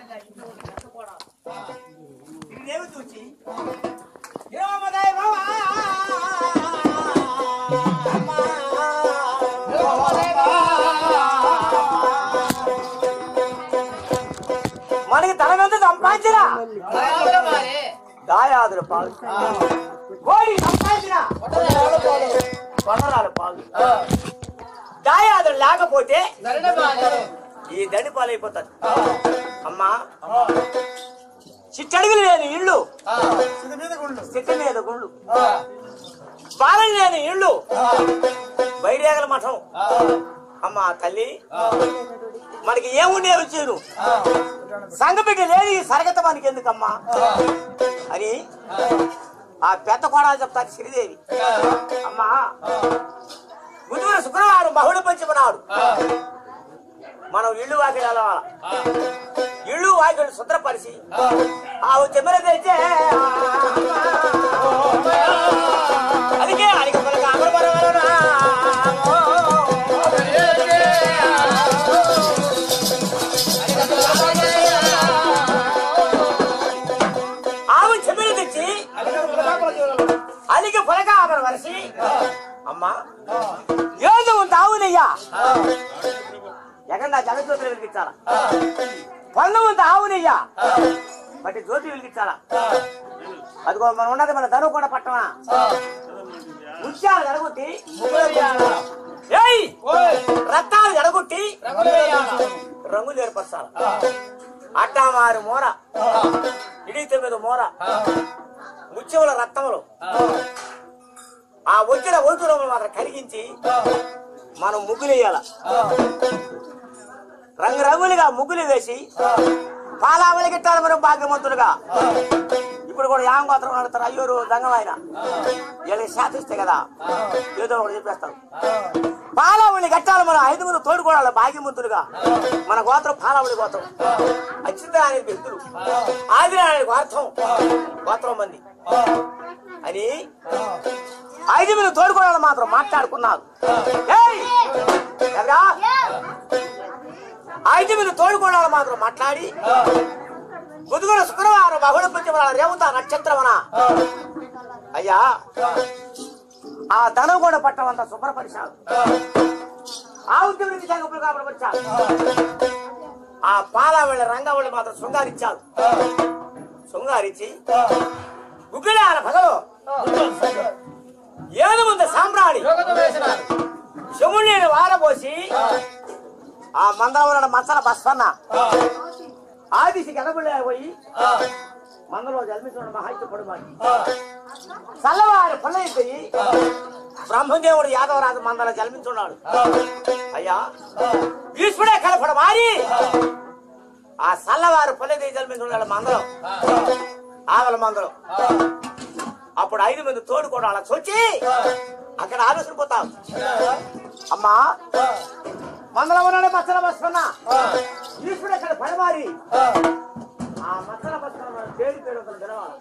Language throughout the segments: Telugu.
ఇదేమి చూచి ఏమమ్మదాయ బావా అమ్మా. మనకి తననంత సంపాదించరా దాయాదుల పాలు కోడి సంపాదించిన కొండరాలు పాలు దాయాదులు లేకపోతే ఈ దండి పాలైపోతాడు అమ్మా చిట్టడుగులు లేని ఇళ్ళు చెట్టు మీద గుళ్ళు బాలం లేని ఇళ్ళు బయటేగల మఠం అమ్మా తల్లి మనకి ఏముండే రుచిను సంగపెట్ట లేదు ఈ సరగత మనకి ఎందుకమ్మా అని ఆ పెద్ద కోడాలు చెప్తారు శ్రీదేవి అమ్మా బుధవారం శుక్రవారం బహుళ పంచమనాడు మనం ఇల్లు వాకిలి అలవాల ఇల్లు వాకిలి శుభ్రపరిచి ఆ చెమ్మర తెచ్చే అందుకే అడిగి మనకు అమరవరవరన ఆవు చెమ్మర తెచ్చి అలిగి పొలక అమర వరసి అమ్మా ఏదో ఉంది ఆవునయ్యా ఎక్కడ నా జగజ్యోతిని వెలిగించాలా పళ్ళు ఉంది ఆవునయ్యా బట్టి జ్యోతి వెలిగించాలా అదిగో మనం ఉన్నది మన ధనువు కూడా పట్టమా ముత్యాలు ఎడగొట్టి ఏయ్ రత్నాలు ఎడగొట్టి రంగులు ఏర్పరచాలి అడ్డామారు మోర ఇడిత మీద మోర ముత్యముల రక్తములు ఆ వచ్చిన ఒంటురములు మాత్రం కరిగించి మనం ముగ్గులేయాల రంగురంగులుగా ముగ్గులు వేసి పాలావళి గిట్టాలి మనం భాగ్యవంతులుగా ఇప్పుడు కూడా యాం గోత్రం అడుగుతారు అయ్యోరు దంగం ఆయన వీళ్ళకి శాతిస్తే కదా ఏదో ఒకటి చెప్పేస్తారు పాలావళి కట్టాలి మనం ఐదుగురు తోడుకోవాలి భాగ్యవంతులుగా మన గోత్రం పాలావళి గోత్రం అచ్యుత అనేది వ్యక్తులు ఆదిర అనేది గోత్రం గోత్రం మంది అని ఐదుగురు తోడుకోవాలి మాత్రం మాట్లాడుకున్నారు ఏయ్! ఎవరా ఐదుగురు తోడుకోవాలి మాత్రం మాట్లాడి బుధుగురు శుక్రవారం బహుళ పంచమల రేవుత నక్షత్రమన అయ్యా ఆ ధనం కూడా పట్టమంతా శుభ్రపరిచాడు ఆ ఉద్యోగం విషయాన్ని ఉపయోగపరచాడు ఆ పాలావళి రంగవళి మాత్రం శృంగారించాడు శృంగారించి గుగ్గిలాల పగలు ఏడు ముందు సాంబ్రాణి శముడిని వారబోసి ఆ మందరం మచ్చల బస్వన్న ఆదిసి గడబులే పోయి మందలో జన్మించిన మహాయిత పొడుమాడి చల్లవారి పొల్లయిపోయి బ్రహ్మదేవుడు యాదవరాజు మందల జన్మించున్నాడు అయ్యా ఈశ్వడే కలపడ మారి ఆ చల్లవారి పొల్లది జన్మించున్నాడు మందలం ఆవల మందలం అప్పుడు ఐదు మంది తోడుకోవడం అలా చొచ్చి అక్కడ ఆలోచనపోతాం అమ్మా మందలం ఉన్నాడు మచ్చల బస్సున్న ఈశ్వరుడు అక్కడ పడమారి ఆ మచ్చల బస్సున్న పేరు పేరు ఒకరు తెలవాలి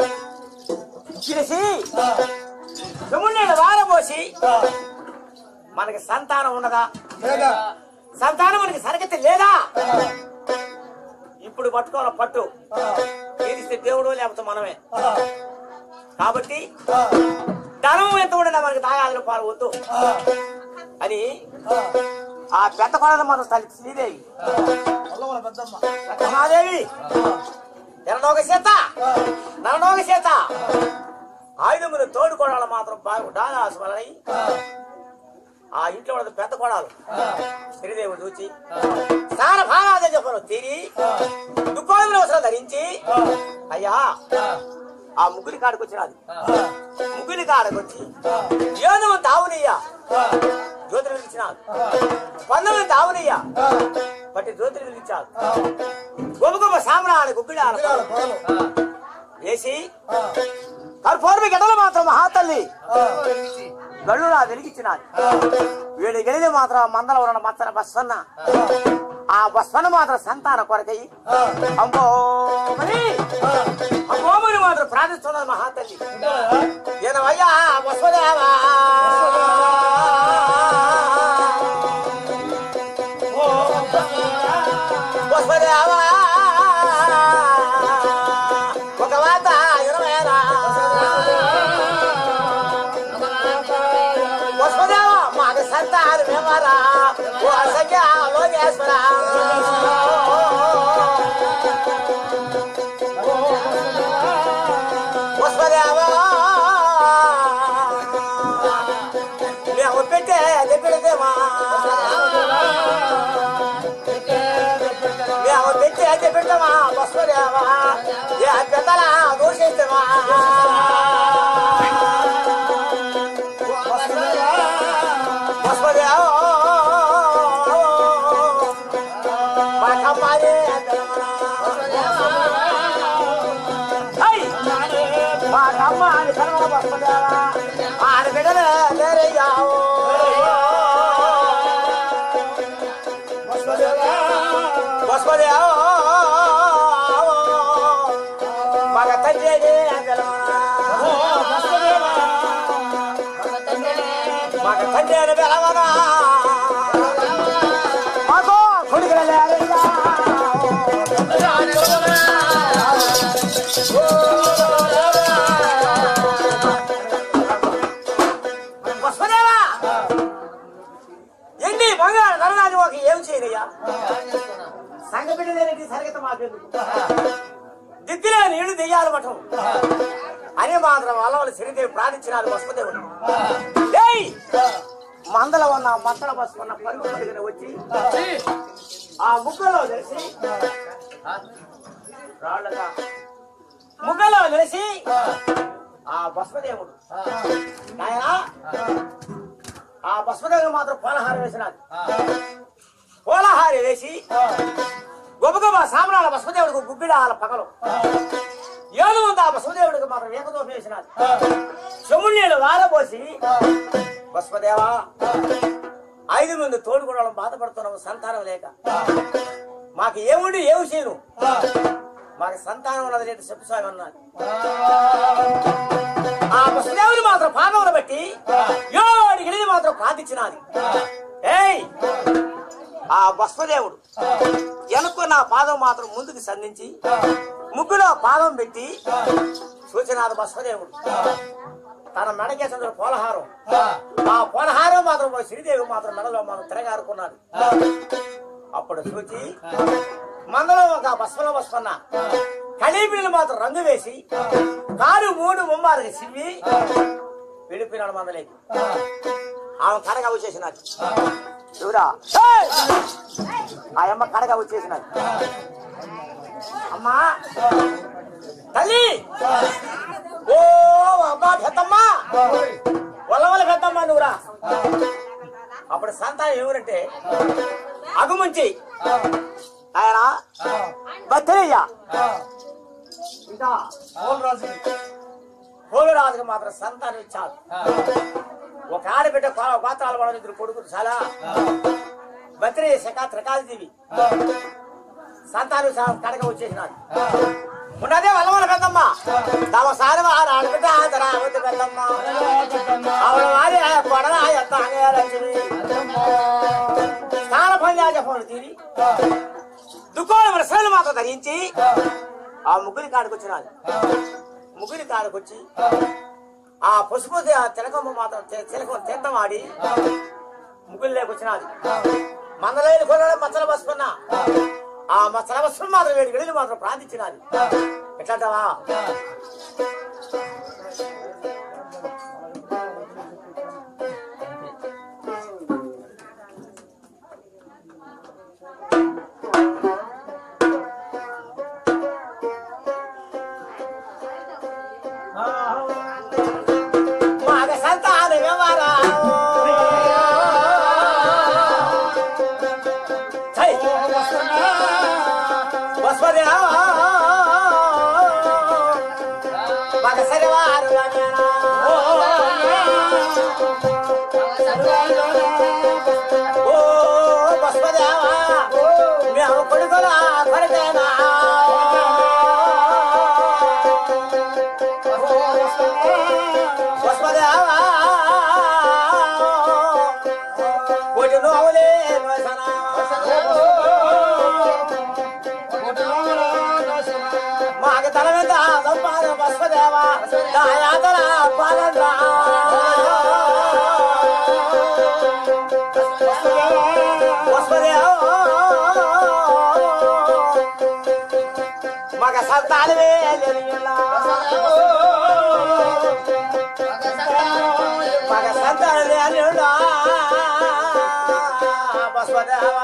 చేసి యముడిని వారబోసి మనకి సంతానం ఉండదా సంతానం మనకి సరిగతి లేదా ఇప్పుడు పట్టుకోవాలి పట్టు తీరిస్తే దేవుడు లేకపోతే మనమే కాబట్టి ధనం ఎంత ఉండదా మనకి తాగాలి పాలు వద్దు అని ఆ పెద్ద కొడల మన తల్లి శ్రీదేవి మహాదేవి ఎర్రనోగ చేత నరనోగ చేత ఆయుధములు తోడు కొడాలు మాత్రం బాగుండాలి ఆశమలని ఆ ఇంట్లో ఉన్నది పెద్ద కొడాలు శ్రీదేవి చూచి స్నాన భాగాద చెప్పను తీరి దుఃఖోళములు అవసరం ధరించి అయ్యా ఆ ముగ్గురి కాడికి వచ్చినది ముగ్గురి కాడికి వచ్చి ఏదో తావునయ్యా జ్యోతిని వెలిగించినాడు పంతొమ్మిది తావునయ్యా బట్టి జ్యోతిని వెలిగించాడు గొప్ప గొప్ప సామ్రాణి గుగ్గిడి వేసి కర్పూరమి గడలు మాత్రం మహాతల్లి గళ్ళులా వెలిగించినాడు వీడి గడిని మాత్రం మందల ఉన్న మచ్చన బస్వన్న ఆ బస్వన్న మాత్రం సంతాన కొరకై అంబోమని అంబోమని మాత్రం ప్రార్థిస్తున్నది మహాతల్లి ఏనవయ్యా బస్వదేవా బస్వదేవా యోగేశ్వర పుష్పదేవా మేము పెట్టే పెడదేమా మేము పెట్టే పెడతామా పుష్పదేవా ఏ పెద్దలా దూషిస్తామా పుష్పదేవా మా కమ్మాయి మా కమ్మ అని కలవల పుష్పదేవా ఆడి బిడ్డలు లేరయ్యావు పుష్పదేవా మగ తండ్రి మగ తండ్రి అని పిలవనా మాకు కొడుకులు లేరయ్యా వసుదేవా ఎండి బంగారు నరనాది ఒక ఏం చేయనయ్యా సంగ బిడ్డలేనటి సరిగత మాకెందుకు దిద్దిలే నీళ్లు దెయ్యాలు మఠం అని మాత్రం అల్లవల శ్రీదేవి ప్రార్థించినారు వసుదేవుడు ఏయ్ మందల ఉన్న మత్తల బస్సు ఉన్న పరుగు పరుగున వచ్చి ఆ ముక్కలో తెలిసి రాళ్ళగా ముక్కలో తెలిసి ఆ భస్మదేవుడు నాయనా ఆ భస్మదేవుడు మాత్రం పోలహారం వేసినాడు పోలహారి వేసి గొప్పగొప్ప సామ్రాల భస్మదేవుడికి గుబ్బిడ ఆల పగలు ఏడు ఉంది ఆ భస్మదేవుడికి మాత్రం ఏకదోషం వేసినాడు చెముళ్ళీళ్ళు వారబోసి భస్మదేవా ఐదు మంది తోడుకోవడం బాధపడుతున్నాము సంతానం లేక మాకు ఏముండి ఏమి చేయను మాకు సంతానం ఉన్నది లేదు చెప్పు స్వామి అన్నాడు ఆ వసుదేవుని మాత్రం పాదములు బట్టి ఏడు గిడిని మాత్రం ప్రార్థించినది ఏయ్ ఆ వస్మదేవుడు వెనుక నా పాదం మాత్రం ముందుకు సంధించి ముగ్గులో పాదం పెట్టి సూచనాథ వస్మదేవుడు తన మెడకేసిన పోలహారం ఆ పోలహారం మాత్రం పోయి శ్రీదేవి మాత్రం మెడలో మనం తిరగారుకున్నది అప్పుడు చూచి మందలో ఒక భస్మలో వస్తున్న కళీపిల్లి మాత్రం రంగు వేసి కారు మూడు ముమ్మారుగా సివ్వి విడిపోయినాడు మందలేకి ఆమె కడగ వచ్చేసినది చూరా ఏయ్! ఆ అమ్మ కడగ వచ్చేసినది అమ్మా తల్లి ఓ అమ్మా పెద్దమ్మా వల్లవల్ల పెద్దమ్మా నువ్వురా అప్పుడు సంతానం ఎవరంటే అగుముంచి ఆయన బత్తరయ్య ఇంకా పోలరాజుకు మాత్రం సంతానం ఇచ్చారు ఒక ఆడబిడ్డ పా- పాత్రాలు పడని ఇద్దరు కొడుకులు చాలా బత్రి శకా త్రికాలదేవి సంతానం సా- కడక వచ్చేసినారు ఉన్నదే వల్లవల పెద్దమ్మ తమ సారి వారు ఆడబిడ్డ ఆదరావతి పెద్దమ్మ ఆవిడ వారి కొడల ఎంత లక్ష్మి స్నాన పంజాజ ఫోన్ తీరి దుఃఖాలు వరసలు మాత్రం ధరించి ఆ ముగ్గురి కాడికి వచ్చినాడు ముగ్గురి కాడికి వచ్చి ఆ పసుపు తి- తిలకమ్మ మాత్రం తి- తిలకం తీర్థమాడి ముగ్గురు లేకొచ్చినాది మందలేని కొనడం మచ్చల బసుకున్న ఆ మచ్చల బస్సు మాత్రం వేడి గడిలు మాత్రం ప్రార్థించినాది ఎట్లాంటావా మాగ సంతాన వ్యవహారం ఛై! వసుదేవా మగ సరివారు గణేనా. ఓ వసుదేవా మేము కొడుకులా కొడుకేనా వసుదేవా కోటి నోవులే నోసనా. మాకు తల మీద సంపాద వసుదేవా దాయాదర పాలన వసుదేవా మగ సంతానమే లేనిలా. మగ సంతానమే లేనిలా. బసవదేవా.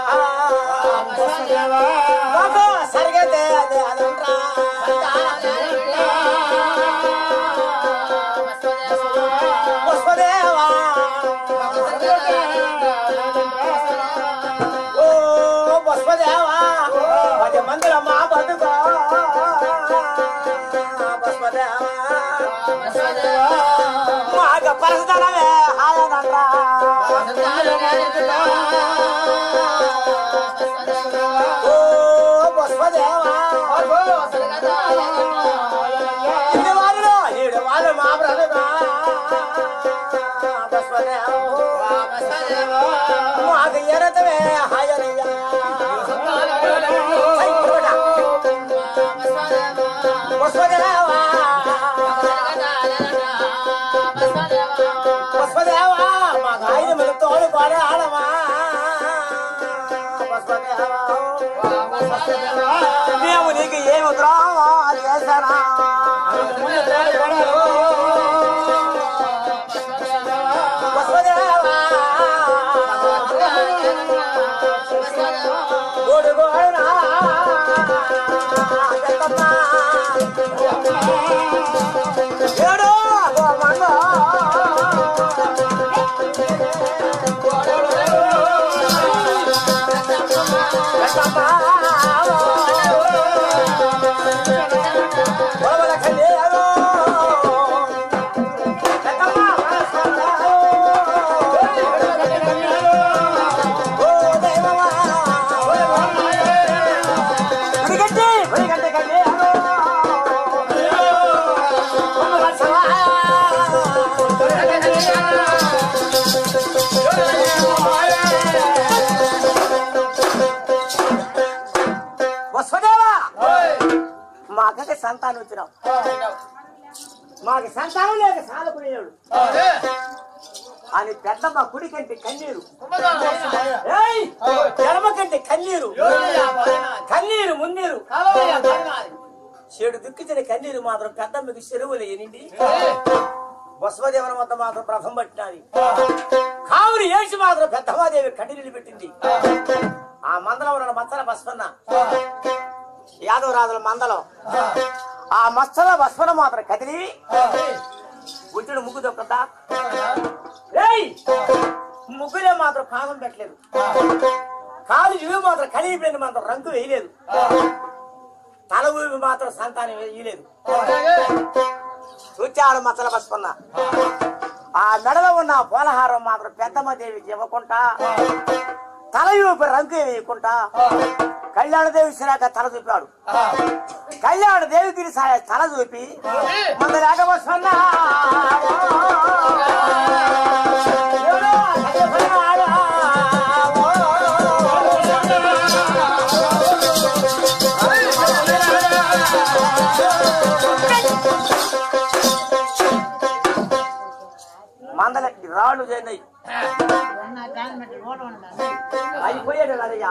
మగ సరిగతే అదే అదంట్రా. బసవదేవా. ఓ బసవదేవా. పది మందిలో మా బతుకో. బసవదేవా. మగ పరసదనమే హాయనంట్రా. ఓ బసవదేవా. ఇన్ని వారిలో ఈడు వాళ్ళు మా బ్రతుకా. బసవదేవా. మాకు ఎరతమే హాయనయ్యా. ఐ, చూడ. బసవదేవా. బసవదేవా. మాకు ఐదుగురు తోడు పడే ఆడమా. బసవదేవా. మేము నీకు ఏమి ద్రోహం చేశానా బసవదేవా. గోడు గోడునా. పెద్దమ్మ. ఏడో గోమంగో. పెద్దమ్మ. గోవల కళ్యాణో. పెద్దమ్మ. ఓ దేవమా. గుడిగట్టి, గుడిగట్టి కళ్యాణో. కొమ్మ వర్షమా. వసుదేవా మా అక్కకి సంతానం వచ్చినావు మాకు సంతానం లేక సాధకునేవాడు అని పెద్దమ్మ కుడి కంటే కన్నీరు ఏయ్! ఎడమ కంటే కన్నీరు కన్నీరు మున్నీరు చెడు దిక్కుచిన కన్నీరు మాత్రం పెద్దమ్మకి చెరువులు ఎనిండి బసవదేవన వద్ద మాత్రం ప్రథం పట్టినది కావుని ఏడ్చి మాత్రం పెద్దమాదేవి కన్నీళ్ళు పెట్టింది ఆ మందలం ఉన్న మచ్చల బస్వన్న యాదవరాజుల మందలం ఆ మచ్చల బస్వన మాత్రం కదిలి గుడ్డుడు ముగ్గు దొక్కదా ఏయ్ ముగ్గులే మాత్రం కాలం పెట్టలేదు కాలు ఇవి మాత్రం కలిగిపోయిన మాత్రం రంగు వేయలేదు తల ఊపి మాత్రం సంతానం వేయలేదు చూచాడు మచ్చల బస్పన్న ఆ మెడలో ఉన్న పోలహారం మాత్రం పెద్దమ్మ దేవికి ఇవ్వకుండా తల ఊపి రంగు వేయకుండా కళ్యాణ దేవి సిరాక తల చూపాడు కళ్యాణ దేవి తిరిగి తల చూపి మన లేక వస్తున్నా మందలకి రాళ్ళు చేయి అయిపోయాడు అదయ్యా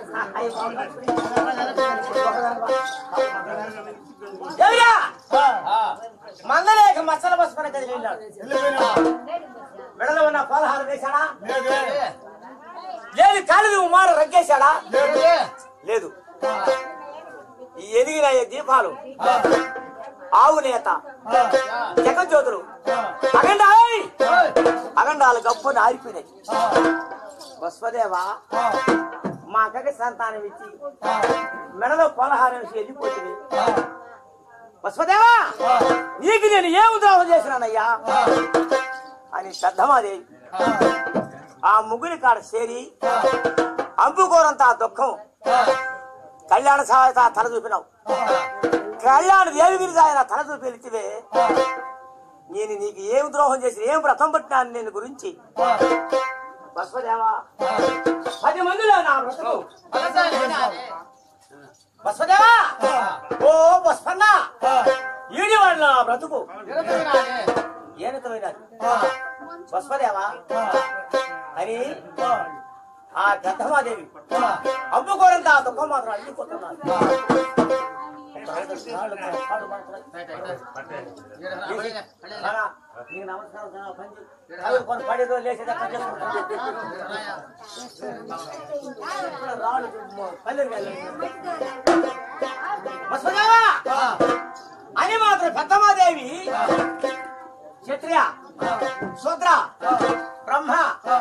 ఎవరా మందలేక మచ్చల బస్ పని కదిలి వెళ్ళాడు మెడలో ఉన్న పదహారు వేశాడా లేదు కాలు ఉమార రగ్గేశాడా లేదు ఈ ఎదిగిన ఈ దీపాలు ఆవు నేత జగజ్యోతులు అగండాయ్ అగండాలు గప్పుని ఆరిపోయినాయి వస్వదేవా మా అక్కకి సంతానం ఇచ్చి మెడలో పలహారం వేసి వెళ్ళిపోతుంది వస్వదేవా నీకు నేను ఏం ద్రోహం చేసినానయ్యా అని పెద్దమాదేవి ఆ ముగ్గురి కాడ చేరి అంపుకోరంత ఆ దుఃఖం కళ్యాణ సాయత తల చూపినావు కళ్యాణ దేవిగిరి ఆయన తల చూపి వెళితివే నేను నీకు ఏం ద్రోహం చేసి ఏం వ్రతం పట్టినాను నేను గురించి బస్వదేవా పది మందిలో నా వ్రతం బస్వదేవా ఓ బస్వన్న ఈడి వాడు నా బ్రతుకు ఏనతమైనది బస్వదేవా అని ఆ గద్దమాదేవి అమ్ముకోరంత ఆ దుఃఖం మాత్రం అల్లిపోతున్నారు కాళ్ళు కాళ్ళు పడుతున్నాయి. రారా, నీకు నమస్కారం చాలా పని చేయి. కాళ్ళు కొన్ని పడేదో లేచేదో పని చేసుకుంటా. రాళ్ళు పల్లెరు వసుదేవా అని మాత్రం పెద్దమాదేవి క్షత్రియ శూద్ర బ్రహ్మ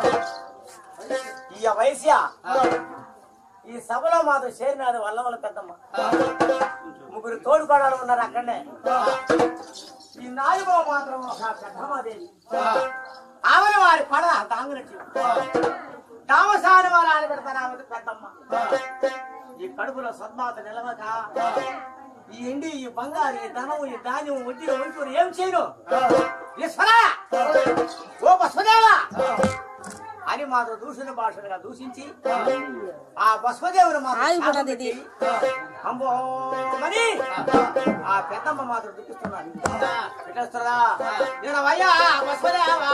ఈ వైశ్య ఈ సభలో మాత్రం చేరినాడు వల్ల వల్ల పెద్దమ్మ ముగ్గురు తోడుకోడాలు ఉన్నారు అక్కడనే ఈ నాలుగో మాత్రం ఒక పెద్దమాదేవి ఆమె వారి పడ తాంగునట్టు తామసాని వారు ఆడబెడతారు ఆమె పెద్దమ్మ ఈ కడుపులో సద్మాత నిలవక ఈ ఎండి ఈ బంగారు ఈ ధనం ఈ ధాన్యం వడ్డీ వంచుకుని ఏం చేయను ఈశ్వరా ఓ బస్వదేవా అని మాత్రం దూషణ భాషలుగా దూషించి ఆ బస్వదేవుని మాత్రం ఆగి కూడా శాపం ఇది. పెట్టి, అంబోమని ఆ పెద్దమ్మ మాత్రం దుఃఖిస్తున్నారు పెట్టేస్తారా నేను అయ్యా బస్వదేవా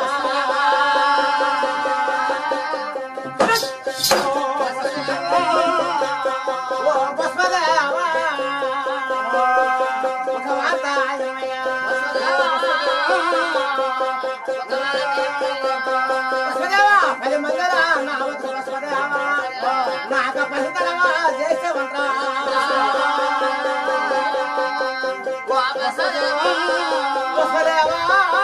ఓ బస్వదేవా ఒక వార్త ఆయనమయ్యా. వసుదేవా, పది మందిరా నా వద్దు వసుదేవా. నాకు పసితనమా చేసేవంట్రా. వసుదేవా.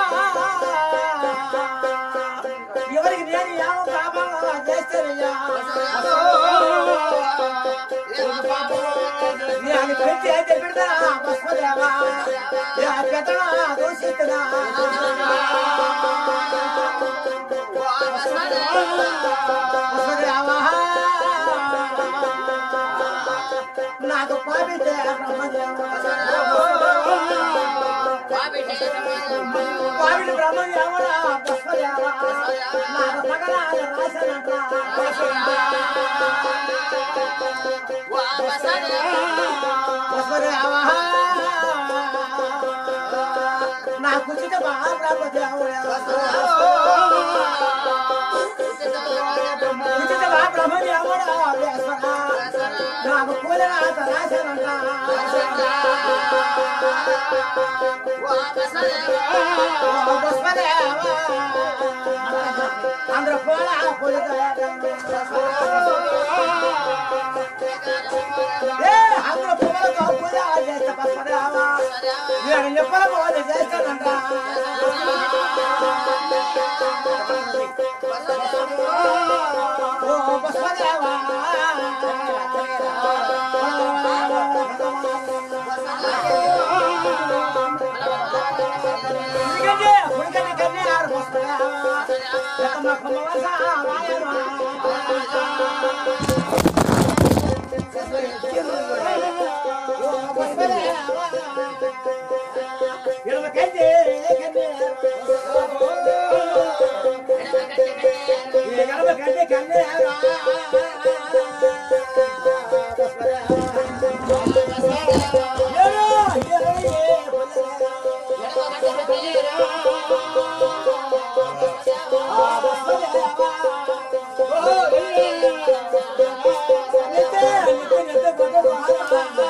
ఎవరికి నేను ఏమో పాపంగా చేస్తేనయ్యా. నేను పెట్టి అయితే పెడతారా వసుదేవా. యా పెద్దనా దూషిస్తున్నా. వసుదేవా. నాకు పాపితే బ్రహ్మదేవా పావిడి బ్రహ్మదేవుడా వసుదేవా. నాకు పగలాల రాశనంట్రా. వసుదేవా. నా కుచిత బా బ్రహ్మదేవుడా కుచిత బా బ్రహ్మదేవుడా వేశ్వరా. నాకు కూలరాత రాశనంట్రా. ఓ వసుదేవా. అందరూ పోలా ఏ అందరూ పువ్వులతో పూజ చేస్తే వసుదేవా. నేను ఎప్పుడు పూజ చేస్తానంట్రా. ఓ వసుదేవా. ఎందుకంటే పుడికని కన్యారు వసుదేవా. లక్కమ్మ కుమ్మవస వాయమా. ఓ వసుదేవా. ఎడమ కంటే కన్యారు. ఈ ఎడమ కంటే కన్యారు. ఏడు, ఏడు, ఏడు. ఆ వసుదేవా. ఓ, నిత్య, నిత్య, నిత్య, నిత్య, నిత్య,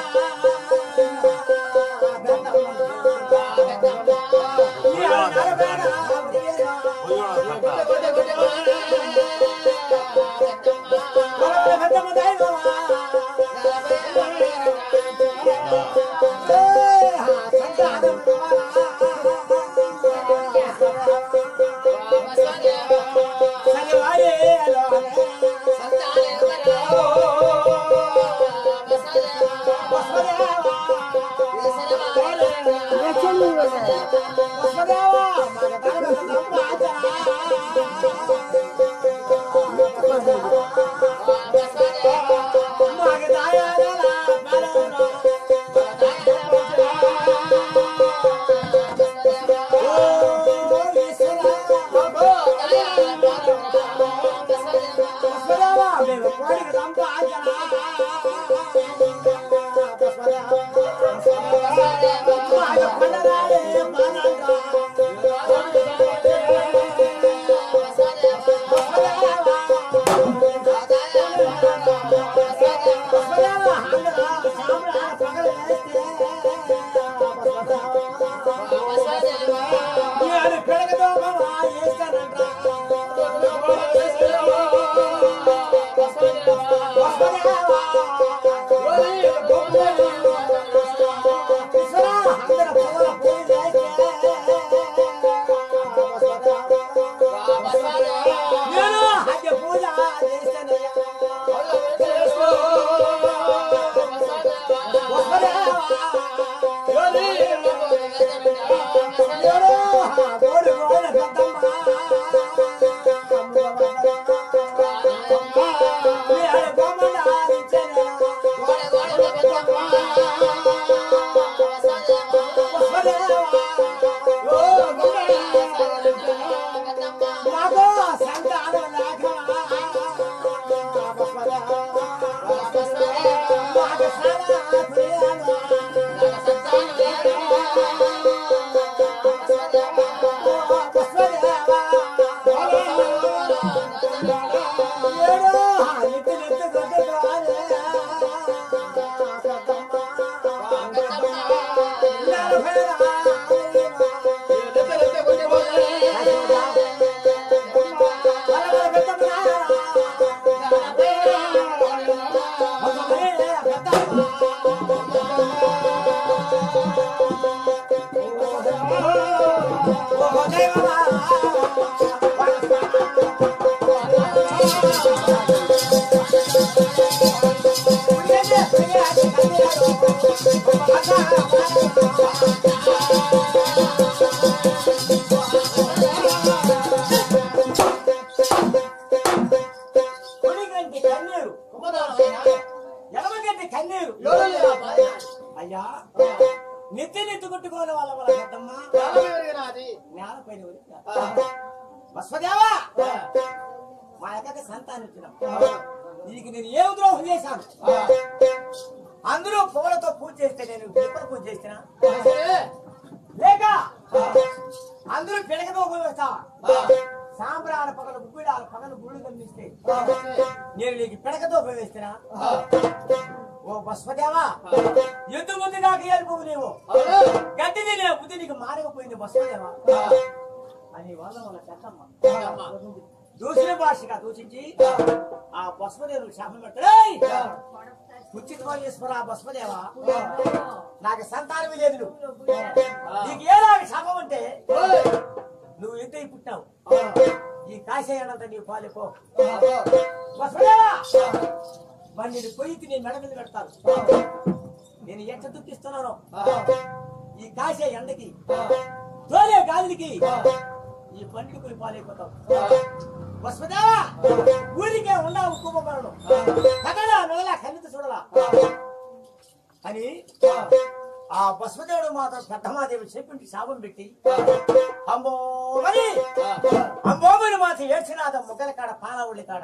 అయ్యా నెత్తి నెత్తి కొట్టుకోని వాళ్ళ వాళ్ళ పెద్దమ్మ నేలపైన వస్వదేవా మా యొక్క సంతానం ఇచ్చినాం నీకు నేను ఏం ద్రోహం చేశాను అందరూ పువ్వులతో పూజ చేస్తే నేను ఎప్పుడు పూజ చేసినా లేక అందరూ పిడకతో ఉపయోగిస్తా సాంబ్రాల పగలు గుప్పిడాల పగలు గుళ్ళు కనిపిస్తే నేను నీకు పిడకతో ఉపయోగిస్తున్నా ఓ బస్వదేవా ఎందు బుద్ధి నాకు ఏలుపు నీవు గడ్డి తినే బుద్ధి నీకు మారకపోయింది బస్వదేవా అని వాళ్ళ వాళ్ళ చెత్తమ్మ దూసిన భాషగా దూషించి ఆ బస్వదేవుడు శాపం పెట్టాయి పుచ్చితమేశ్వర బస్వదేవా నాకు సంతానమే లేదు నువ్వు. నీకు ఏలాగ శాపం అంటే నువ్వు ఎంత పుట్టావు ఈ కాశయ్యనంత నీ పాలిపో బస్వదేవా మరి నేను పొయ్యి నేను మెడ మీద పెడతాను నేను ఎట్ట దుఃఖిస్తున్నాను ఈ కాసే ఎండకి తోలే గాలికి ఈ బండికి పోయి పాలైపోతావు వసుదేవా ఊరికే ఉండవు కుంభకరణం కదలా మెదలా కన్నెత్తి చూడలా అని ఆ బస్వదేవుడు మాత్రం పెద్దమాదేవి చెప్పింటి శాపం పెట్టి అంబోమని అంబోమని మాత్రం ఏడ్చినాద ముగ్గల కాడ పాలవుడి కాడ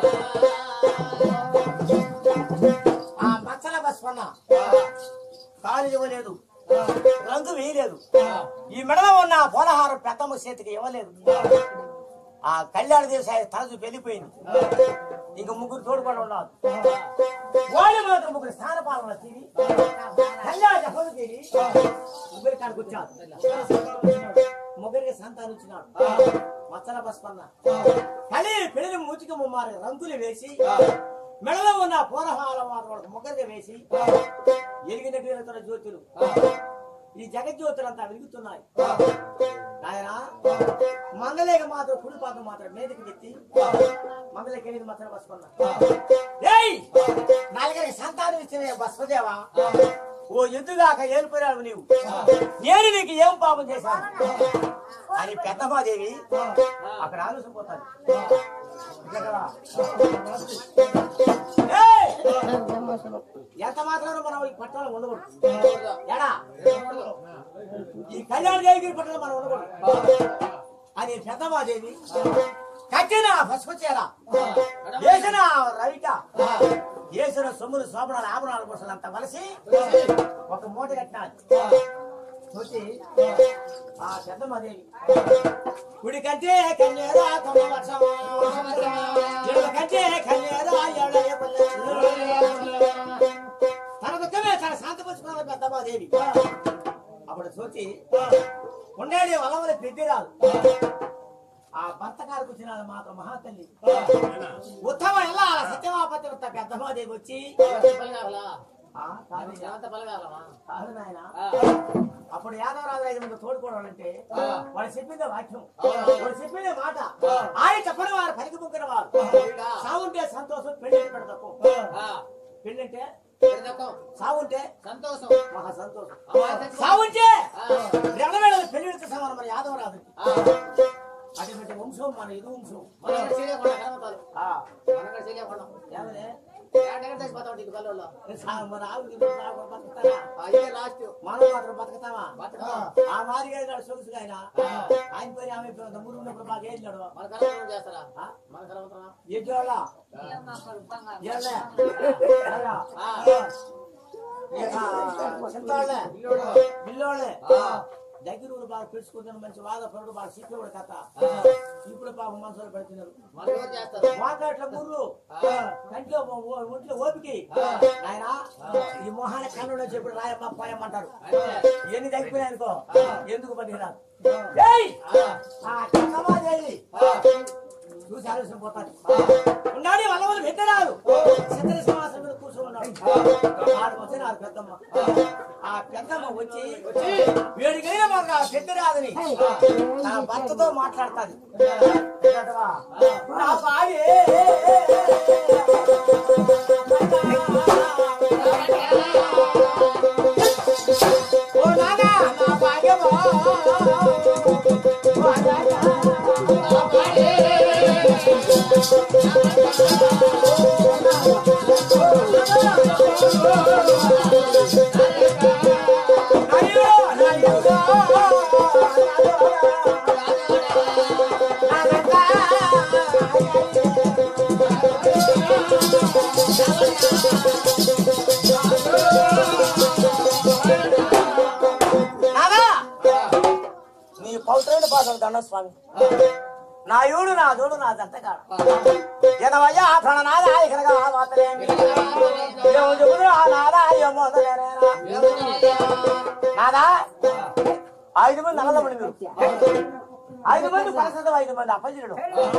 ఆ మచ్చల బస్వన్న కాలు ఇవ్వలేదు రంగు వేయలేదు ఈ మెడలో ఉన్న పోలహారం పెద్దమ్మ చేతికి ఇవ్వలేదు ఆ కళ్యాణ దేశాయ తలచు వెళ్ళిపోయింది ఇంక ముగ్గురు తోడుకొని ఉన్నారు వాళ్ళు మాత్రం ముగ్గురు స్థానపాలన తీరి కళ్యాణ జపలు తీరి ముగ్గురి కాడికి వచ్చారు ముగ్గురికి సంతానం ఇచ్చినాడు మచ్చల బస్పన్న కలి పెళ్లి మూతికి ముమ్మారు రంగులు వేసి మెడలో ఉన్న పూరహాల వాళ్ళకి ముగ్గురికి వేసి ఎలిగిన జ్యోతులు ఈ జగజ్యోతులంతా వెలుగుతున్నాయి ఆయన మంగళేక మాత్రం కుడి పాదం మాత్రం మీదకి పెట్టి మంగళకి వెళ్ళి మాత్రం బస్కున్నా ఏయ్ నలుగురికి సంతానం ఇచ్చిన బస్వదేవా ఓ ఎద్దుగాక ఏలిపోయావు నీవు నేను నీకు ఏం పాపం చేశాను అని పెద్దమాదేవి అక్కడ ఆలోచిపోతాను ఏయ్! ఎంత మాత్రం మనం ఈ పట్టణంలో ఉండకూడదు ఎడా ఈ కళ్యాణ దేవిగిరి పట్టణంలో మనం ఉండకూడదు అని పెద్దమాదేవి కట్టిన పసుపచేర వేసిన రవిక వేసిన సొమ్ములు శోభనాలు ఆభరణాల కోసం అంతా కలిసి ఒక మూట కట్టినారు చూసి ఆ పెద్దమాదేవి కుడి కంటే కన్నేరా తొమ్మ వర్షం ఎడమ కంటే కన్నేరా ఎడయ పల్లె. తన దుఃఖమే తన శాంతపరుచుకున్న పెద్దమాదేవి అప్పుడు చూచి ఉండేది వలవల పెద్దిరాలు ఆ భర్త గారికి వచ్చిన మాత్రం మహాతల్లి ఉత్తమ ఎలా సత్యమాపతి పెద్దమాదేవి వచ్చి ఆ, కాదు కాదు నాయనా. అప్పుడు యాదవరాజు ఐదు మంది తోడుకోవాలంటే వాడు చెప్పిందే వాక్యం వాడు చెప్పిందే మాట ఆయన చెప్పని వారు పనికి ముగ్గురు వారు సావుంటే సంతోషం పెళ్లి పెడతాం పెళ్ళంటే సావుంటే సంతోషం మహా సంతోషం అమ్మా, సావుంటే రెండవేళ పెళ్లి సమానం మన యాదవరాజు అటువంటి వంశం మన ఇది వంశం మన చేయకుండా కనబడతారు ఆ, మన చేయకుండా ఏమనే? ఎక్కడ తెచ్చిపోతాం నీకు కళ్ళల్లో సా- మన ఆవిడ ఇది సాగు బతుకుతారా అదే లాస్ట్ మనం మాత్రం బతుకుతామా బతుకుతాం. ఆ మాదిరిగా ఉన్నాడు సొలుసుగా ఆయన ఆయన పేరు ఆమె పేరు అంత మురుగు ఉన్నప్పుడు బాగా ఏళ్ళాడు మన కలవరం చేస్తారా ఆ? మన కలవరం ఎడ్డోళ్ళ ఏళ్ళే అలాగా. ఆ, చింతోళ్ళే బిల్లోళ్ళే దగ్గర ఊరు బాగా పెంచుకుంటున్న మంచి వాదపరుడు బాగా సిక్కుడు కథ ఇప్పుడు పాప మనసులో పెడుతున్నారు మన ఎవరు చేస్తారు వాకాట్ల ముర్రు కంట్లో ఓ- ఓ- ఒంట్లో ఓపికి ఆయన ఈ మొహాన కన్నులో చెప్పి రాయమ్మ పోయమ్మంటారు ఎన్ని తగ్గిపోయానుకో ఎందుకు పనికిరాదు ఏయ్! ఆ కన్నమాదేవి చూసి ఆలోచన పోతాను ఉన్నాడు వల్ల వాళ్ళు పెట్టరారు చిత్ర సింహాసనం మీద కూర్చొని ఉన్నాడు ఆడికి వచ్చినారు పెద్దమ్మ ఆ పెద్దమ్మ వచ్చి వేడికైనా మాకు ఆ పెద్దరాదని తన భర్తతో మాట్లాడుతుంది నా భార్య ఓ నానా నా భాగ్యమో ఓ నానా నా భాగ్య నాదా నీ పౌత్రైన పాదం దండ స్వామి నా యూడు నా దోడు నా దంతగాడు ఎనవయ్యా ప్రణనాద ఇకనగా మాతలేమి ఏమో చెబుదు ఆ నాదా ఏమో వదలేనేనా. నాదా ఐదు మంది నల్లమణి మీరు ఐదు మంది పరిస్థితి ఐదు మంది అప్పజనుడు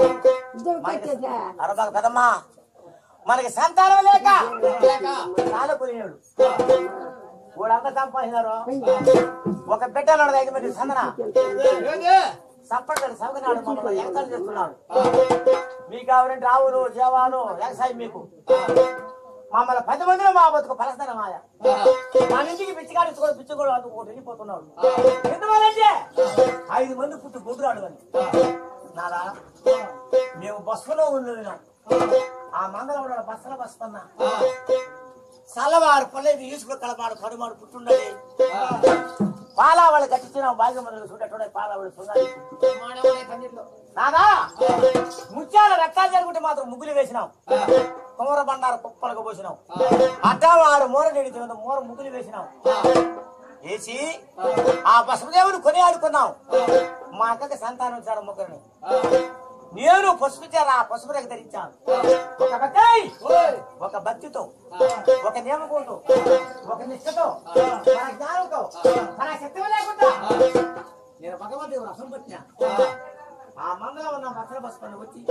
అరబాక కదమ్మా మనకి సంతానం లేక లేక చాలా కొలినాడు వాడంతా సంపాదించారు ఒక బిడ్డ నాడు ఐదు మంది సందన ఏంటి? సంపడతాడు సవకనాడు మమ్మల్ని ఎగతాళి చేస్తున్నాడు మీకు కావాలంటే రావులు జీవాలు వ్యవసాయం మీకు మమ్మల్ని పది మందిలో మా బతుకు పరస్థానం మాయ మన ఇంటికి పిచ్చికాడించుకొని పిచ్చుకోడు అందుకోటి వెళ్ళిపోతున్నాడు ఎందువల్లంటే ఐదు మంది పుట్టి గుడ్రాడు అని నారా మేము బస్సులో ఉన్నాం ఆ మందరం ఉన్న బస్సులో బస్తున్నా చల్లవారు పల్లెది ఈసుకు కలపాడు పడుమాడు పుట్టుండది పాలావాళ్ళు కట్టించిన భాగ్యం మొదలు చూడటం పాలావాళ్ళు సున్నాయి మానవుడే కన్నీళ్ళు. నాదా ముత్యాల రక్తాలు జరుగుంటే మాత్రం ముగ్గులు వేసినాం కుమర బండారు కుప్పలకు పోసినాం అడ్డా ఆరు మూర నిడితే మూర ముగ్గులు వేసినాం వేసి ఆ పసుపుదేవుని కొని ఆడుకున్నాం మా అక్కకి సంతానం వచ్చారు ముగ్గురిని నేను పసుపు చీర ఆ పసుపు రేఖ ధరించాను ఒక భక్తి ఓయ్. ఒక భక్తితో ఒక నియమకంతో ఒక నిష్ఠతో మన జ్ఞానంతో మన శక్తి లేకుండా నేను భగవంతుడు రసం పట్టినా ఆ మంగళం ఉన్న బట్టల బస్సుకొని వచ్చి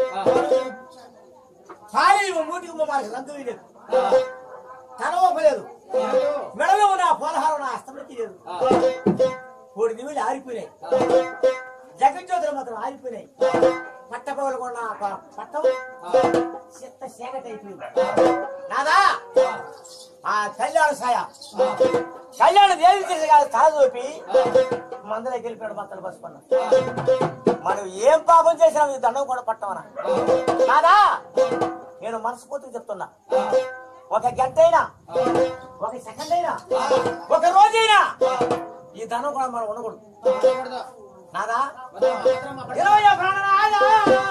ఖాళీ మూటికి మాకు రంగు లేదు తనవలేదు మెడలో ఉన్న పోలహారం నా అస్తమకి లేదు మూడు నిమిషాలు ఆరిపోయినాయి జగజ్యోతులు మాత్రం ఆరిపోయినాయి పట్టపగలు కొన్న ప- పట్టం చెత్త సేకట అయిపోయింది నాదా ఆ కళ్యాణ సాయ కళ్యాణ దేవి చేసి కాదు తల చూపి మందలోకి వెళ్ళిపోయాడు మత్తలు బస్సుకున్న మనం ఏం పాపం చేసినా ఈ దండం కూడా పట్టమనా కాదా నేను మనస్ఫూర్తిగా చెప్తున్నా ఒక గంట అయినా ఒక సెకండ్ అయినా ఒక రోజైనా ఈ దండం కూడా మనం ఉండకూడదు మానవుడు. నాదా మాత్రం అక్కడ ఇరవై ప్రాణనాథా.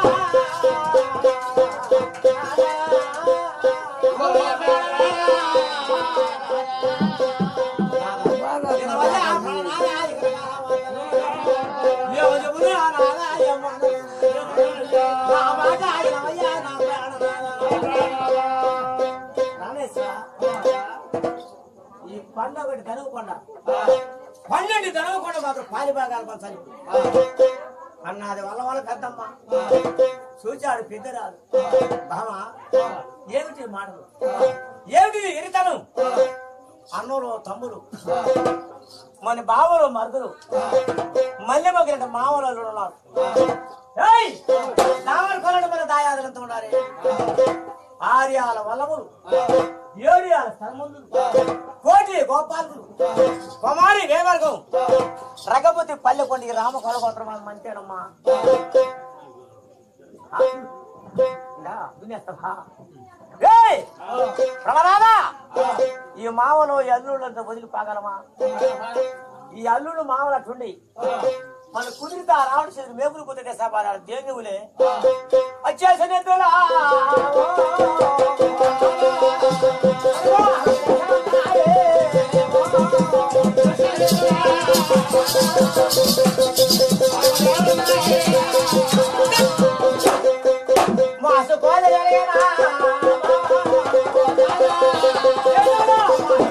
ఇరవై ప్రాణనాథా, యోజములు అనాథా, యమను. నా మాట ఇరవయ్యా, నా ప్రాణనాథా. రామేశ్వర, ఈ పండ ఒకటి ధనువు కొండ పన్నెండు ధనువు కొండ మాత్రం పాలి భాగాలు పంచాలి అన్నది వల్ల వాళ్ళ పెద్దమ్మ చూచాడు పెద్దరాదు బామ ఏమిటి ఈ మాటలు ఏమిటి ఈ ఎరితనం అన్నులు తమ్ముడు మన బావలు మరుదులు మల్లె మొగిన మామూలు ఉన్నారు ఏయ్! దావర్ కొనడు మన దాయాదులంతా ఉండాలి ఆర్యాల వల్లములు ఏడియాల స్థలములు కోటి గోపాలుడు కుమారి వేవర్గం రఘపతి పల్లెకొండికి రామ కొలగోత్రం మంతేనమ్మా ప్రమరాదా ఈ మామలు ఈ అల్లుళ్ళంతా వదిలి పాగలమా ఈ అల్లుడు మామలు అట్టుండి మన కుదిరితే ఆ రావణ చేతులు మేపులు కుదిరితే సభాలు దేవులే వచ్చేసిన ఎద్దులా. మాసు కోద జరిగినా. ఎద్దులా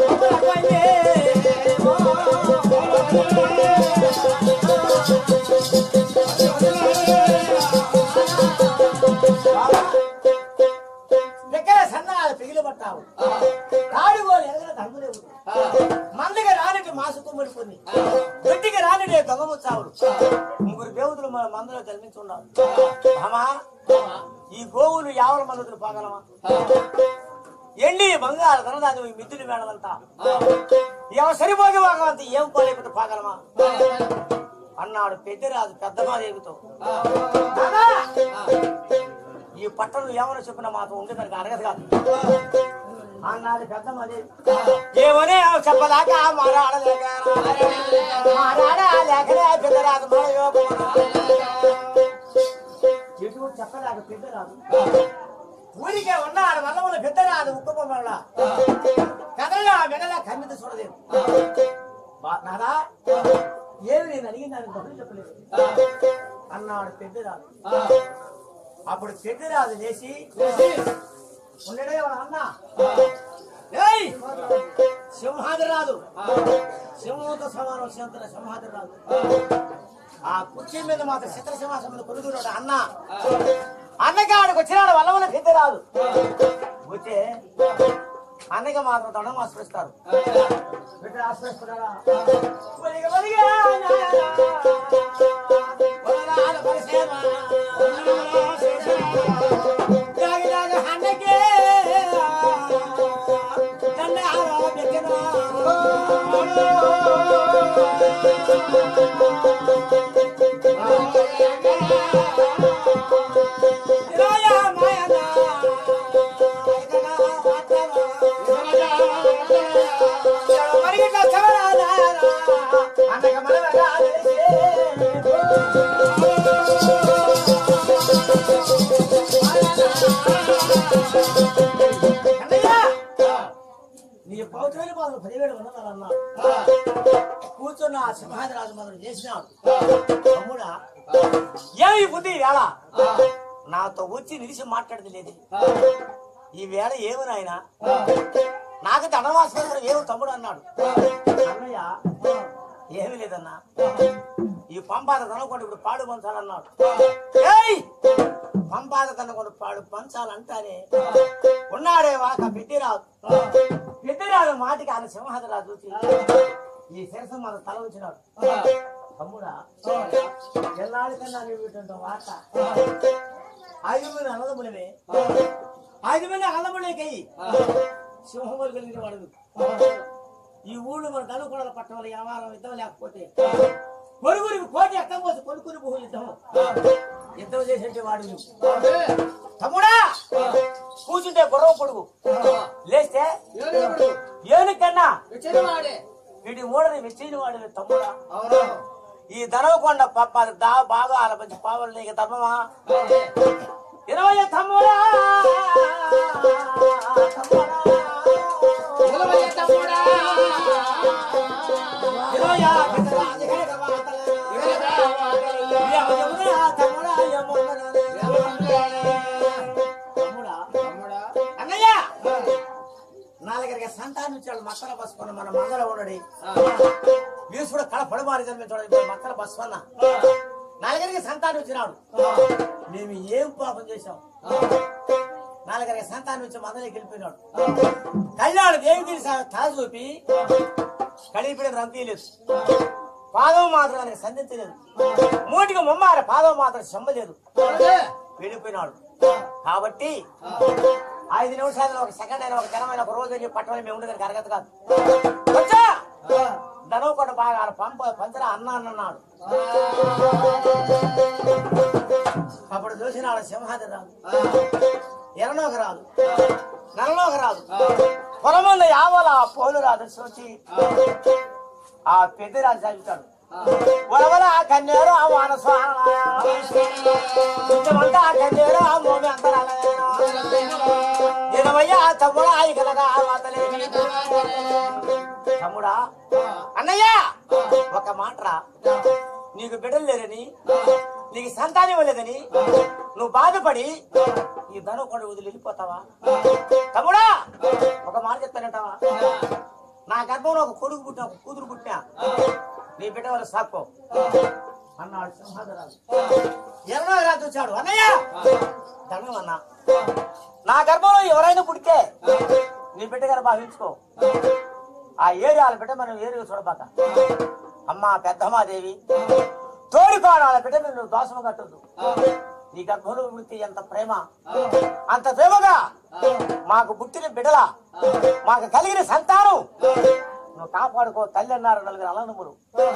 దగ్గర సన్నాలు పిగిలి పట్టావు కాడుగోలు ఎరగన తంగులేవు మందికి రానిటి మాసు కుమ్మడి కొన్ని గట్టికి రానిటి దొంగముచ్చావుడు ముగ్గురు దేవతలు మన మందులో జన్మించున్నారు అమ్మా ఈ గోవులు యావల మందులు పాగలమా ఎండి బంగారు ధనదాని ఈ మిద్దులు వేడమంతా ఎవ సరిపోగి భాగవంత ఏం పోలేకపోతే పాగలమా అన్నాడు పెద్దరాజు పెద్దమాదేవితో నాన్నా, ఈ పట్టణం ఏమని చెప్పిన మాత్రం ఉంటే దానికి అడగదు కాదు అన్నది పెద్దమాదేవి ఏమని చెప్పదాకా మారాడలేక మారాడలేకనే పెద్దరాజు మన యోగం ఎటు చెప్పలేక పెద్దరాజు ఊరికే ఉన్నాడు వల్ల పెద్దగా అది ఉక్కుపం వల్ల కదలా వెనలా కమ్మిత చూడలేదు బా- నాదా ఏమి నేను అడిగిన దానికి బదులు చెప్పలేదు అన్నాడు పెద్దరాజు అప్పుడు పెద్దరాజు లేచి ఉండడే వాడు అన్న ఏయ్ సింహాద్రిరాజు సింహంతో సమానం సింహ సింహాద్రిరాజు ఆ కుర్చీ మీద మాత్రం చిత్ర సింహాసం మీద కొడుకున్నాడు అన్న అన్నకి ఆడికి వచ్చినాడు వల్ల పెద్దరాజు వచ్చే అన్నకి మాత్రం దండం ఆశ్రయిస్తారు బిడ్డ ఆశ్రయిస్తున్నాడా ఒలిగ ఒలిగ వదలాల పరిసేవ. జాగ జాగ అన్నకే దండాల బెచ్చనా. ఇరాయ మాయనా, ఇకనా వాతవా. మరిగిట్ల చవరాలా, అన్నక మనవరా అన్నయ్య, నీ పౌత్రుని బాధలు పదివేలు ఉన్నదన్నా కూర్చున్న ఆ సింహాద్రాజు మొదలు చేసినాడు తమ్ముడా ఏమి బుద్ధి వేళ నాతో వచ్చి నిలిచి మాట్లాడదు లేదు ఈ వేళ ఏమి నాయన నాకు దండవాసం ఏమి తమ్ముడు అన్నాడు అన్నయ్య ఏమి లేదన్నా ఈ పంపాద తనకుండా ఇప్పుడు పాడు పంచాలన్నాడు ఏయ్! పంపాద తనకుండా పాడు పంచాలంటారే ఉన్నాడే వాక పెద్దిరాజు పెద్దిరాజు మాటికి ఆయన సింహాద్రాజు చూసి ఈ శిరసం మన తల వచ్చినాడు తమ్ముడా ఎన్నాళ్ళ కన్నా నువ్వు ఇటువంటి వార్త ఐదు మంది అన్నదమ్ములమే ఐదు మంది అన్నదమ్ములకి సింహములు కలిగిన వాడు ఈ ఊళ్ళో మన దళుకొడల పట్టణంలో వ్యవహారం యుద్ధం లేకపోతే పొరుగురికి కోటి ఎక్కం పోసి కొనుక్కుని పోయి యుద్ధం యుద్ధం చేసేటి వాడు నువ్వు. తమ్ముడా కూర్చుంటే గొడవ పొడుగు లేస్తే ఏనుకన్నా విచ్చలవాడే వీడి మూడని వెచ్చిన వాడు తమ్ముడా అవును ఈ ధనవకొండ పప్పాలు దా బాగా ఆలపించి పావలు నీకు ధర్మమా ఇరవై తమ్ముడా నిలవయ్య తమ్ముడా ఇరవై పెద్దరాజు హేగవాతల. యమునా తమ్ముడా యమునా. తమ్ముడా తమ్ముడా అన్నయ్య నాలుగరికి సంతానం ఇచ్చాడు మక్కల బస్సుకున్న మన మంగళ ఉండడి వీసుడు కళ పడమారి జన్మించాడు మక్కల బస్సున్న నాలుగరికి సంతానం ఇచ్చినాడు మేము ఏం పాపం చేశాం నాలుగరికి సంతానం ఇచ్చి మందలకి వెళ్ళిపోయినాడు కళ్యాణ్ దేవి తీసి తల చూపి కడిగిపోయిన రంతీయలేదు పాదం మాత్రం ఆయనకు సంధించలేదు మూటికి ముమ్మార పాదం మాత్రం చెమ్మలేదు వెళ్ళిపోయినాడు కాబట్టి ఐదు నిమిషాలు ఒక సెకండ్ అయినా ఒక జనమైన ఒక రోజు అని పట్టమని మేము ఉండేదానికి అరగదు కాదు వచ్చా ధనవు కూడా బాగా ఆడ పంప పంచరా అన్న అని అన్నాడు అప్పుడు చూసినాడు సింహాది రాదు ఎర్రనోక రాదు నల్లనోక రాదు పొలముంద యావల పోలు రాదు సోచి ఆ పెద్దరాజు చదువుతాడు వలవల ఆ కన్నేరు ఆ వానస్వామంతా ఆ కన్నేరు ఆ మోమి అంతరాలయన ఇరవై ఆ తమ్ముడు ఆ ఇకలగా ఆ వాతలే తమ్ముడా అన్నయ్య ఒక మాటరా నీకు బిడ్డలు లేరని నీకు సంతానం ఇవ్వలేదని నువ్వు బాధపడి ఈ ధను కూడా వదిలి వెళ్ళిపోతావా తమ్ముడా ఒక మాట చెప్తానంటావా నా గర్భంలో ఒక కొడుకు పుట్టిన ఒక కూతురు పుట్టినా నీ బిడ్డ వల్ల సాక్కో అన్నాడు సింహాదరాజు ఎవరో రాజు వచ్చాడు అన్నయ్య దండం అన్నా నా గర్భంలో ఎవరైనా పుడితే నీ బిడ్డ గారు భావించుకో ఆ ఏరియాల బిడ్డ మనం ఏరియా చూడబాక అమ్మా పెద్దమ్మాదేవి తోడికోడాల బిడ్డ నువ్వు దోషం కట్టద్దు నీ గర్భంలో పుడితే ఎంత ప్రేమ అంత ప్రేమగా మాకు పుట్టిన బిడ్డల మాకు కలిగిన సంతానం నువ్వు కాపాడుకో తల్లి అన్నారు నలుగురు అలనములు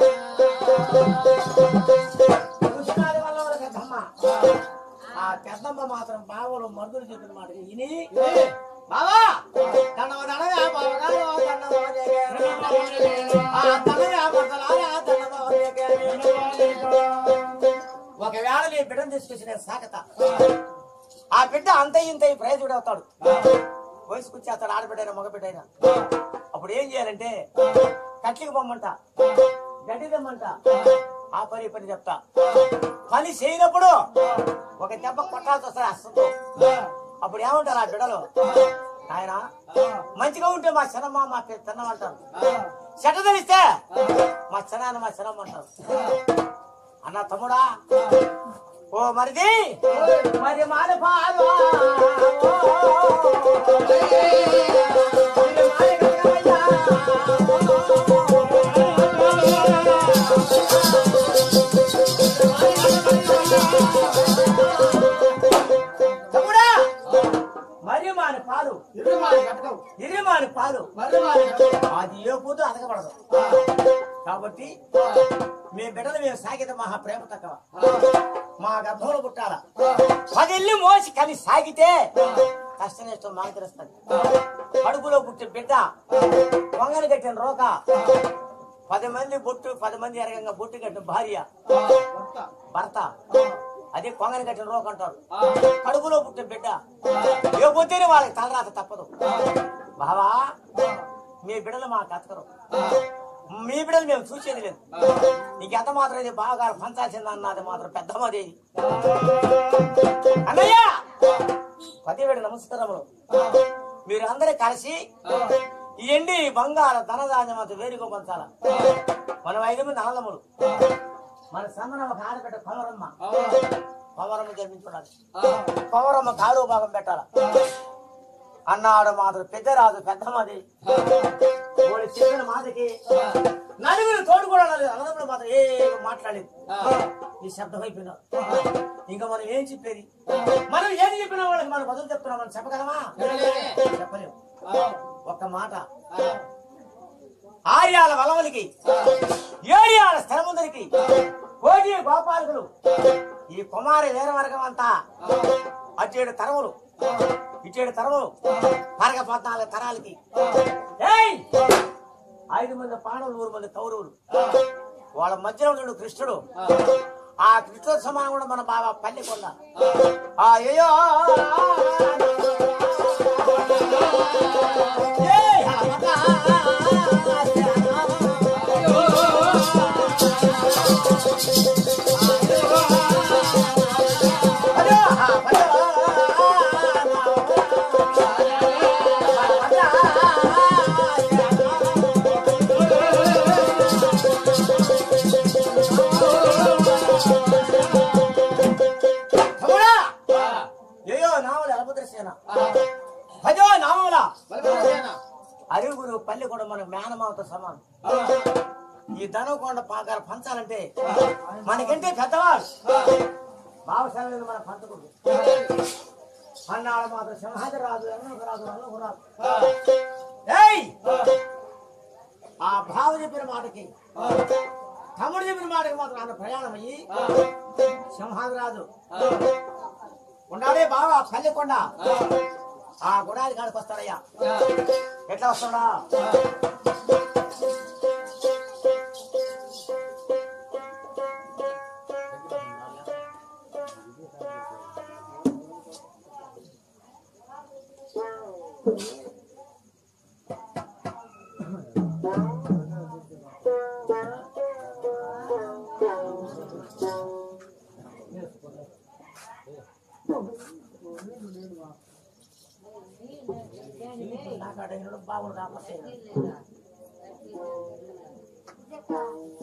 చూసినాది వల్ల వాళ్ళ పెద్దమ్మ. ఆ పెద్దమ్మ మాత్రం బావలు మరుదులు చెప్పిన మాట విని బావా దండవ దండగా బావగారు దండవ జగేరు. ఆ దండగా భర్తలారా దండవ జగేరు. ఒకవేళ నీ బిడ్డను తీసుకొచ్చిన సాకత ఆ బిడ్డ అంత ఇంత ప్రయోజకుడు అవుతాడు వయసుకు వచ్చేస్తాడు ఆడబిడ్డైనా మగబిడ్డైనా అప్పుడు ఏం చేయాలంటే కట్లికి పొమ్మంట గడ్డి తెమ్మంట ఆ పని ఈ పని చెప్తా పని చేయనప్పుడు ఒక దెబ్బ కొట్టాల్సి వస్తుంది అస్సంతో అప్పుడు ఏమంటారు ఆ బిడ్డలు ఆయన మంచిగా ఉంటే మా చిన్నమ్మ మా పెద్ద చిన్నమ్మ అంటారు చెడ్డ తెలిస్తే మా చిన్నాన్న మా చిన్నమ్మ అంటారు అన్న తమ్ముడా ఓ మరిది మరి మారి పాలు తమ్ముడా మరి మాని పాలు ఇరు మారి కట్టకవు. ఇరి మాని పాలు మర్రి మారి కట్టకవు. అది ఏ పూట అడగబడదు కాబట్టి మీ బిడ్డలు మేము సాగితే మహా ప్రేమ తక్కువ మా గర్భంలో పుట్టాల పదిల్లు మోసి కని సాగితే కష్టం ఇష్టం మాకు తెలుస్తుంది కడుపులో పుట్టిన బిడ్డ వంగని కట్టిన రోక పది మంది బొట్టు పది మంది ఎరగంగా బొట్టు కట్టిన భార్య కొత్త. భర్త అదే కొంగని కట్టిన రోక అంటారు కడుపులో పుట్టిన బిడ్డ ఏ పొద్దునే వాళ్ళకి తలరాత తప్పదు బావా మీ బిడ్డలు మా కతకరు మీ బిడ్డలు మేము చూసేది లేదు నీకు ఎంత మాత్రం ఇది బాగా పంచాల్సింది అన్నది మాత్రం పెద్దమ్మది అన్నయ్య పదివేడు నమస్కారములు మీరు అందరూ కలిసి ఈ ఎండి బంగార ధనధాన్యం అంత వేరుగా పంచాల మనం ఐదు మంది అన్నదమ్ములు మన సందన ఒక ఆడబిడ్డ కొమరమ్మ కొమరమ్మ జన్మించుకోవాలి కొమరమ్మ కారు భాగం పెట్టాల అన్నాడు మాత్రం పెద్దరాజు పెద్దమ్మది వాడు చెప్పిన మాటకి నలుగురు తోడు కూడా అన్నదమ్ములు మాత్రం ఏ మాట్లాడలేదు ఈ శబ్దం అయిపోయినా ఇంకా మనం ఏం చెప్పేది మనం ఏది చెప్పినా వాళ్ళకి మనం బదులు చెప్తున్నాం మనం చెప్పగలమా చెప్పలేము ఒక్క మాట ఆర్యాల వలవలికి ఏడియాల స్థిరముందరికి కోటి గోపాలకులు ఈ కుమారి వీరవర్గం అంతా అచ్చేడు తరములు ఇచ్చేడు తరములు పరగ పద్నాలుగు తరాలకి ఏయ్! ఐదు మంది పాండవులు నూరు మంది కౌరవులు వాళ్ళ మధ్యలో ఉన్నాడు కృష్ణుడు ఆ కృష్ణుడు సమానం కూడా మన బాబా పల్లె కొండ ఆ అయ్యో ఏయ్! అయ్యో! తమ్ముడా! అయ్యో నామల అలభద్రసేన భజో నామల బలపడసేన. అరుగురు పల్లె కూడా మన మేనమావతో సమానం ఈ ధనకొండ పాకాల పంచాలంటే మనకంటే పెద్దవాడు బావశాల మన పంచకుడు అన్నాడు మాత్రం సింహాది రాజు ఎవరికి రాజు అన్నకు రాజు ఏయ్ ఆ భావ చెప్పిన మాటకి తమ్ముడు చెప్పిన మాటకి మాత్రం ఆయన ప్రయాణం అయ్యి సింహాది రాజు ఉండాలి బావా పల్లెకొండ ఆ గుడాది కాడికి వస్తాడయ్యా ఎట్లా వస్తాడా నాకాడ బాగుండు కాకపోతే